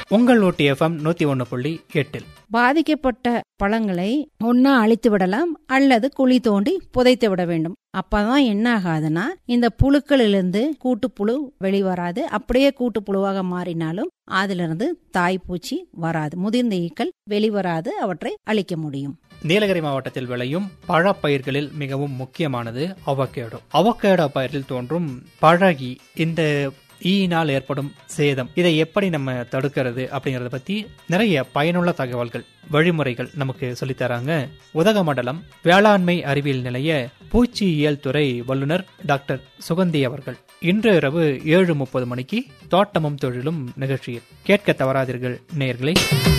உங்கள் ஊட்டி எஃப்எம் நூத்தி ஒன்னு புள்ளி எட்டில் பாதிக்கப்பட்ட பழங்களை ஒன்னா அழித்து விடலாம் அல்லது குழி தோண்டி புதைத்து விட வேண்டும் அப்பதான் என்ன ஆகாதுன்னா இந்த புழுக்களிலிருந்து கூட்டுப்புழு வெளிவராது அப்படியே கூட்டுப்புழுவாக மாறினாலும் அதிலிருந்து தாய்ப்பூச்சி வராது முதிர்ந்த ஈக்கள் வெளிவராது அவற்றை அழிக்க முடியும் நீலகிரி மாவட்டத்தில் விளையும் பழப்பயிர்களில் மிகவும் முக்கியமானது அவகேடோ அவகேடோ பயிரில் தோன்றும் பழகி இந்த ஈயினால் ஏற்படும் சேதம் இதை எப்படி நம்ம தடுக்கிறது அப்படிங்கறத பத்தி நிறைய பயனுள்ள தகவல்கள் வழிமுறைகள் நமக்கு சொல்லித்தராங்க உதகமண்டலம் வேளாண்மை அறிவியல் நிலைய பூச்சியியல் துறை வல்லுநர் டாக்டர் சுகந்தி அவர்கள் இன்று இரவு ஏழு முப்பது மணிக்கு தோட்டமும் தொழிலும் நிகழ்ச்சியில் கேட்க தவறாதீர்கள் நேயர்களே